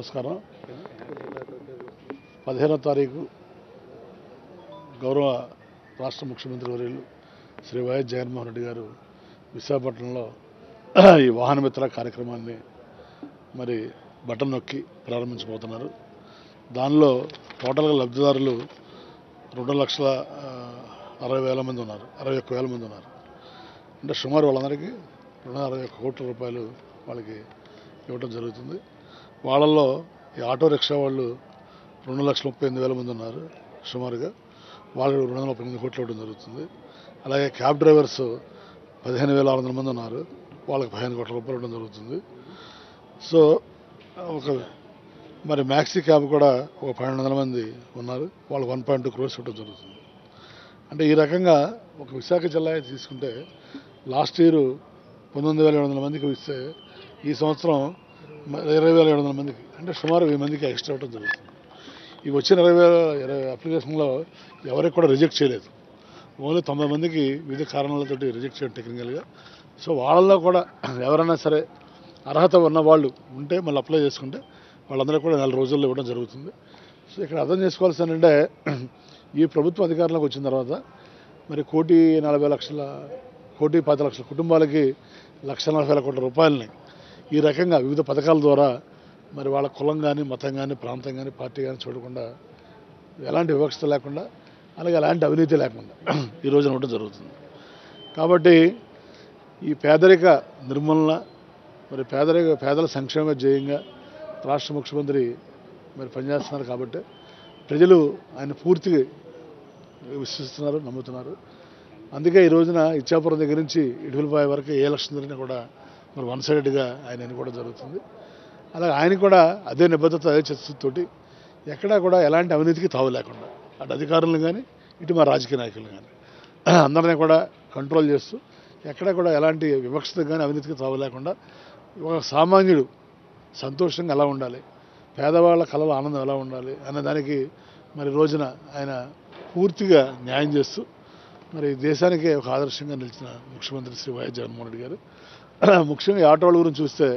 నమస్కారం పదిహేనో తారీఖు గౌరవ రాష్ట్ర ముఖ్యమంత్రి వర్యులు శ్రీ వైఎస్ జగన్మోహన్ రెడ్డి గారు విశాఖపట్నంలో ఈ వాహన మిత్ర కార్యక్రమాన్ని మరి బటన్ నొక్కి ప్రారంభించబోతున్నారు దానిలో టోటల్గా లబ్ధిదారులు రెండు లక్షల ఆ, అరవై వేల మంది ఉన్నారు అరవై ఒక్క వేల మంది ఉన్నారు అంటే సుమారు వాళ్ళందరికీ రెండు అరవై ఒక్క కోట్ల రూపాయలు వాళ్ళకి ఇవ్వడం జరుగుతుంది వాళ్ళల్లో ఈ ఆటో రిక్షా వాళ్ళు రెండు లక్షల ముప్పై ఎనిమిది వేల మంది ఉన్నారు సుమారుగా వాళ్ళు రెండు వందల ముప్పై ఎనిమిది కోట్లు ఇవ్వడం జరుగుతుంది అలాగే క్యాబ్ డ్రైవర్స్ పదిహేను వేల ఆరు వందల మంది ఉన్నారు వాళ్ళకి పదిహేను కోట్ల రూపాయలు ఇవ్వడం జరుగుతుంది సో ఒక మరి మ్యాక్సీ క్యాబ్ కూడా ఒక పన్నెండు వందల మంది ఉన్నారు వాళ్ళు వన్ పాయింట్ టూ క్రోర్స్ ఇవ్వడం జరుగుతుంది అంటే ఈ రకంగా ఒక విశాఖ జిల్లా తీసుకుంటే లాస్ట్ ఇయర్ పంతొమ్మిది వేల ఏడు వందల మందికి ఇస్తే ఈ సంవత్సరం మ- ఇరవై వేల ఏడు వందల మందికి అంటే సుమారు వెయ్యి మందికి ఎక్స్ట్రా ఇవ్వడం జరుగుతుంది ఈ వచ్చిన ఇరవై వేల ఇరవై అప్లికేషన్లో ఎవరికి కూడా రిజెక్ట్ చేయలేదు ఓన్లీ తొంభై మందికి వివిధ కారణాలతోటి రిజెక్ట్ చేయడం టెక్నికల్గా సో వాళ్ళల్లో కూడా ఎవరైనా సరే అర్హత ఉన్న వాళ్ళు ఉంటే మళ్ళీ అప్లై చేసుకుంటే వాళ్ళందరూ కూడా నెల రోజుల్లో ఇవ్వడం జరుగుతుంది సో ఇక్కడ అర్థం చేసుకోవాల్సింది ఏంటంటే ఈ ప్రభుత్వ అధికారంలోకి వచ్చిన తర్వాత మరి కోటి నలభై లక్షల కోటి పది లక్షల కుటుంబాలకి లక్ష నలభై వేల కోట్ల రూపాయలని ఈ రకంగా వివిధ పథకాల ద్వారా మరి వాళ్ళ కులం కానీ మతం కానీ ప్రాంతం కానీ పార్టీ కానీ చూడకుండా ఎలాంటి వివక్షత లేకుండా అలాగే ఎలాంటి అవినీతి లేకుండా ఈ రోజున ఇవ్వడం జరుగుతుంది కాబట్టి ఈ పేదరిక నిర్మూలన మరి పేదరిక పేదల సంక్షేమ ధ్యేయంగా రాష్ట్ర ముఖ్యమంత్రి మరి పనిచేస్తున్నారు కాబట్టి ప్రజలు ఆయన పూర్తిగా విశ్వసిస్తున్నారు నమ్ముతున్నారు అందుకే ఈ రోజున ఇచ్చాపురం దగ్గర నుంచి ఇటువలపాయ వరకు ఏ ఎలక్షన్ జరిగినా కూడా మరి వన్ సైడెడ్గా ఆయన ఎన్నుకోవడం జరుగుతుంది అలాగే ఆయన కూడా అదే నిబద్ధత అదే చిత్తశుద్ధితోటి ఎక్కడా కూడా ఎలాంటి అవినీతికి తావు లేకుండా అటు అధికారులను కానీ ఇటు మా రాజకీయ నాయకులు కానీ అందరినీ కూడా కంట్రోల్ చేస్తూ ఎక్కడ కూడా ఎలాంటి వివక్షతకు కానీ అవినీతికి తావు లేకుండా ఒక సామాన్యుడు సంతోషంగా ఎలా ఉండాలి పేదవాళ్ళ కళలో ఆనందం ఎలా ఉండాలి అన్న దానికి మరి రోజున ఆయన పూర్తిగా న్యాయం చేస్తూ మరి దేశానికే ఒక ఆదర్శంగా నిలిచిన ముఖ్యమంత్రి శ్రీ వైఎస్ జగన్మోహన్ రెడ్డి గారు ముఖ్యంగా ఈ ఆటో వాళ్ళ గురించి చూస్తే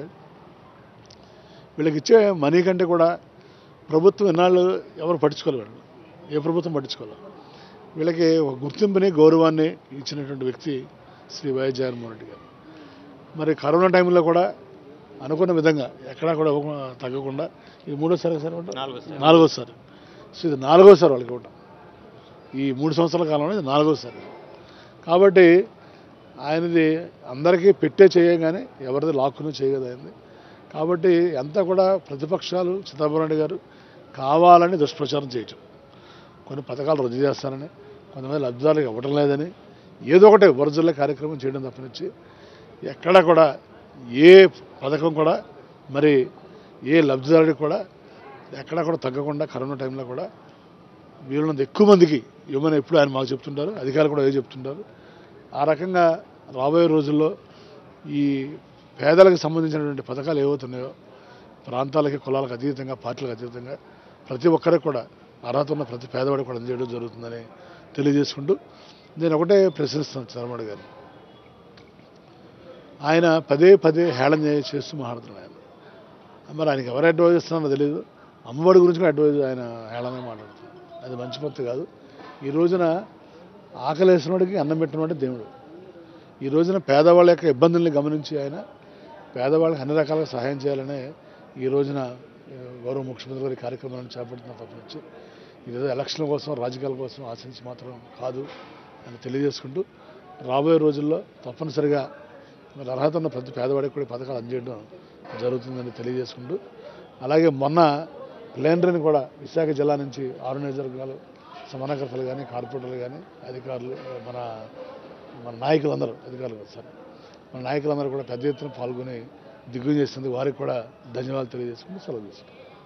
వీళ్ళకి ఇచ్చే మనీ కంటే కూడా ప్రభుత్వం ఎన్నాళ్ళు ఎవరు పట్టించుకోలేరు ఏ ప్రభుత్వం పట్టించుకోలేదు వీళ్ళకి ఒక గుర్తింపుని గౌరవాన్ని ఇచ్చినటువంటి వ్యక్తి శ్రీ వైఎస్ జగన్మోహన్ రెడ్డి గారు మరి కరోనా టైంలో కూడా అనుకున్న విధంగా ఎక్కడా కూడా ఇవ్వకుండా- తగ్గకుండా ఇది మూడోసారి సార్ నాలుగోసారి సో ఇది నాలుగోసారి వాళ్ళకి ఇవ్వటం ఈ మూడు సంవత్సరాల కాలంలో ఇది నాలుగోసారి కాబట్టి ఆయనది అందరికీ పెట్టే చేయగానే ఎవరిది లాక్కుని చేయగదు ఆయనది కాబట్టి అంతా కూడా ప్రతిపక్షాలు చిదంబరం రెడ్డి గారు కావాలని దుష్ప్రచారం చేయటం కొన్ని పథకాలు రద్దు చేస్తారని కొంతమంది లబ్ధిదారులకు ఇవ్వటం లేదని ఏదో ఒకటి వరజుల్లో కార్యక్రమం చేయడం తప్పనిచ్చి ఎక్కడ కూడా ఏ పథకం కూడా మరి ఏ లబ్ధిదారుడికి కూడా ఎక్కడా కూడా తగ్గకుండా కరోనా టైంలో కూడా వీళ్ళని ఎక్కువ మందికి ఇవ్వమని ఎప్పుడు ఆయన మాకు చెప్తుంటారు అధికారులు కూడా అదే చెప్తుంటారు ఆ రకంగా రాబోయే రోజుల్లో ఈ పేదలకు సంబంధించినటువంటి పథకాలు ఏవవుతున్నాయో ప్రాంతాలకి కులాలకు అతీతంగా పార్టీలకు అతీతంగా ప్రతి ఒక్కరికి కూడా అర్హత ఉన్న ప్రతి పేదవాడికి కూడా అందజేయడం జరుగుతుందని తెలియజేసుకుంటూ నేను ఒకటే ప్రశ్నిస్తున్నాను చంద్రబాబు గారు ఆయన పదే పదే హేళన చే- చేస్తూ మాట్లాడుతున్నాడు ఆయన మరి ఆయనకి ఎవరు అడ్వైజ్ ఇస్తున్నారో తెలియదు అమ్మఒడి గురించి కూడా అడ్వైజ్ ఆయన హేళనే మాట్లాడుతున్నారు అది మంచి పద్ధతి కాదు ఈ రోజున ఆకలేసినోడికి అన్నం పెట్టినవాడే దేవుడు ఈ రోజున పేదవాళ్ళ యొక్క ఇబ్బందుల్ని గమనించి ఆయన పేదవాళ్ళకి అన్ని రకాలుగా సహాయం చేయాలనే ఈ రోజున ఆ, గౌరవ ముఖ్యమంత్రి గారి కార్యక్రమాలను చేపడుతున్న తప్పనిచ్చి ఇదేదో ఎలక్షన్ల కోసం రాజకీయాల కోసం ఆశించి మాత్రం కాదు అని తెలియజేసుకుంటూ రాబోయే రోజుల్లో తప్పనిసరిగా మరి అర్హత ఉన్న ప్రతి పేదవాడికి కూడా ఈ పథకాలు అందజేయడం జరుగుతుందని తెలియజేసుకుంటూ అలాగే మొన్న ప్లేనరీని కూడా విశాఖ జిల్లా నుంచి ఆరు నియోజకవర్గాలు సమన్వయకర్తలు కానీ కార్పొరేటర్లు కానీ అధికారులు మన మన నాయకులందరూ అధికారులు కాదు సార్ మన నాయకులందరూ కూడా పెద్ద ఎత్తున పాల్గొని దిగ్విజయం చేస్తుంది వారికి కూడా ధన్యవాదాలు తెలియజేసుకుంటూ సెలవు తీసుకుంటాం